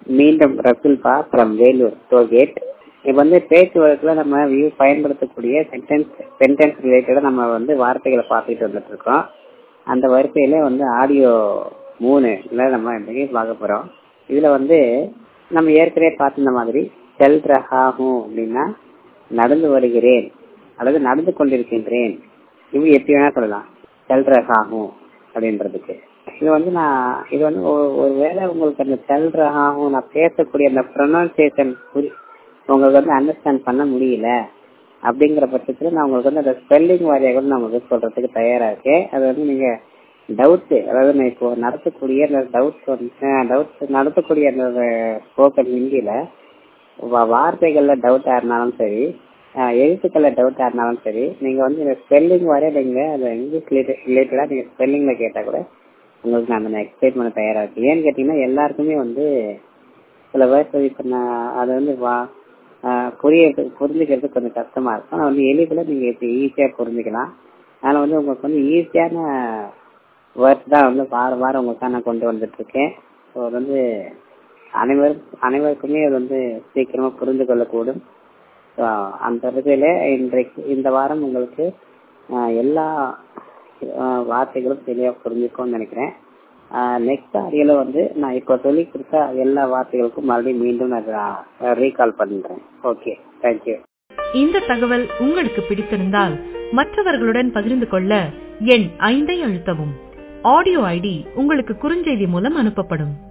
மீண்டும் ரசுல்பா from Vellore tollgate இப்போ வந்து பேச்சு வழக்கில் நம்ம வியூ பயன்படுத்தக்கூடிய சென்டென்ஸ் சென்டென்ஸ் ரிலேட்டடாக நம்ம வந்து வார்த்தைகளை பார்த்துக்கிட்டு வந்துட்டு இருக்கோம் அந்த வரிசையில வந்து ஆடியோ மூணு இல்லை நம்ம இன்றைக்கி பார்க்க போகிறோம் இதில் வந்து நம்ம ஏற்கனவே பார்த்திருந்த மாதிரி செல் ரஹாகும் அப்படின்னா நடந்து வருகிறேன் அல்லது நடந்து கொண்டிருக்கின்றேன் இப்படி எப்படி வேணா சொல்லலாம் செல் ரஹாகும் அப்படின்றதுக்கு இது வந்து நான் இது வந்து ஒரு வேளை உங்களுக்கு அந்த செல் ரஹாகும் நான் பேசக்கூடிய அந்த ப்ரொனன்சியேஷன் புரி உங்களுக்கு வந்து அண்டர்ஸ்டாண்ட் பண்ண முடியல அப்படிங்கிற பட்சத்தில் நான் உங்களுக்கு வந்து அந்த ஸ்பெல்லிங் வாரியாக கூட நான் உங்களுக்கு சொல்றதுக்கு தயாராக இருக்கேன் அது வந்து நீங்க டவுட்டு அதாவது நான் இப்போ நடத்தக்கூடிய அந்த டவுட்ஸ் வந்து டவுட்ஸ் நடத்தக்கூடிய அந்த ஸ்போக்கன் ஹிந்தியில வார்த்தைகள்ல டவுட்டா இருந்தாலும் சரி எழுத்துக்கள்ல டவுட்டா இருந்தாலும் சரி நீங்க வந்து இந்த ஸ்பெல்லிங் வரைய நீங்க அந்த இங்கிலீஷ் ரிலேட்டடா நீங்க ஸ்பெல்லிங்ல கேட்டா கூட உங்களுக்கு நான் அந்த எக்ஸ்பிளைன் பண்ண தயாரா இருக்கு ஏன்னு கேட்டீங்கன்னா எல்லாருக்குமே வந்து சில வேர்ட்ஸ் இப்போ நான் அதை வந்து வா புரிய புரிஞ்சுக்கிறது கொஞ்சம் கஷ்டமா இருக்கும் ஆனால் வந்து எளிதில் நீங்க இப்போ ஈஸியா புரிஞ்சுக்கலாம் அதனால வந்து உங்களுக்கு வந்து ஈஸியான வேர்ட்ஸ் தான் வந்து வாரம் வாரம் உங்களுக்கு நான் கொண்டு வந்துட்டு இருக்கேன் ஸோ அது வந்து அனைவரும் அனைவருக்குமே அது வந்து சீக்கிரமா புரிந்து கொள்ளக்கூடும் ஸோ அந்த வகையில இன்றைக்கு இந்த வாரம் உங்களுக்கு எல்லா வார்த்தைகளும் தெளிவாக புரிஞ்சுக்கும்னு நினைக்கிறேன் நெக்ஸ்ட் ஆடியோல வந்து நான் இப்போ சொல்லி கொடுத்த எல்லா வார்த்தைகளுக்கும் மறுபடியும் மீண்டும் நான் ரீகால் பண்றேன் ஓகே தேங்க்யூ இந்த தகவல் உங்களுக்கு பிடித்திருந்தால் மற்றவர்களுடன் பகிர்ந்து கொள்ள எண் ஐந்தை அழுத்தவும் ஆடியோ ஐடி உங்களுக்கு குறுஞ்செய்தி மூலம் அனுப்பப்படும்